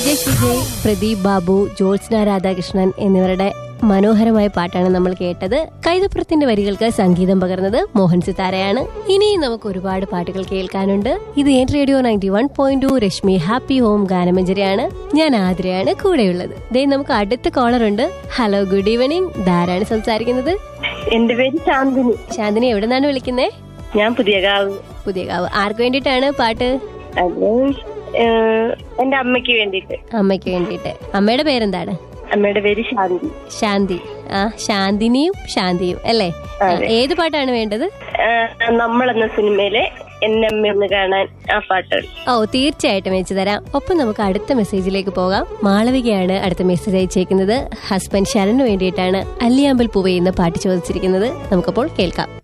വിജയ് വിജയ് പ്രദീപ് ബാബു ജ്യോത്സ്ന രാധാകൃഷ്ണൻ എന്നിവരുടെ മനോഹരമായ പാട്ടാണ് നമ്മൾ കേട്ടത് കൈതപ്പുറത്തിന്റെ വരികൾക്ക് സംഗീതം പകർന്നത് മോഹൻ സിതാരയാണ് ഇനിയും നമുക്ക് ഒരുപാട് പാട്ടുകൾ കേൾക്കാനുണ്ട് ഇത് N radio ninety one point two Rashmi happy home ഗാനമഞ്ജരിയാണ് ഞാൻ ആതിരയാണ് കൂടെയുള്ളത് ദേ നമുക്ക് അടുത്ത കോളർ ഉണ്ട് ഹലോ ഗുഡ് ഈവനിങ് ധാരാണ് സംസാരിക്കുന്നത് എന്റെ പേര് ചാന്ദിനി ശാന്തിനി എവിടെ നിന്നാണ് വിളിക്കുന്നത് ഞാൻ പുതിയകാവ് പുതിയകാവ് ആർക്ക് വേണ്ടിയിട്ടാണ് പാട്ട് അത് ഏഹ്, എന്റെ അമ്മയ്ക്ക് വേണ്ടിയിട്ട് അമ്മയ്ക്ക് വേണ്ടിയിട്ട് അമ്മയുടെ പേരെന്താണ് അമ്മയുടെ പേര് ശാന്തി ശാന്തി ആ ശാന്തിനിയും ശാന്തിയും അല്ലേ ആ, ഏത് പാട്ടാണ് വേണ്ടത് ഏഹ്, നമ്മളെന്ന സിനിമയിലെ എന്നെ അമ്മ ഒന്ന് കാണാൻ ആ പാട്ടുകൾ ഓ തീർച്ചയായിട്ടും വെച്ച് തരാം ഒപ്പം നമുക്ക് അടുത്ത മെസ്സേജിലേക്ക് പോകാം മാളവികയാണ് അടുത്ത മെസ്സേജ് അയച്ചേക്കുന്നത് ഹസ്ബൻഡ് ശരണിന് വേണ്ടിയിട്ടാണ് അല്ലിയാമ്പൽ പൂവ എന്ന പാട്ട് ചോദിച്ചിരിക്കുന്നത് നമുക്കപ്പോൾ കേൾക്കാം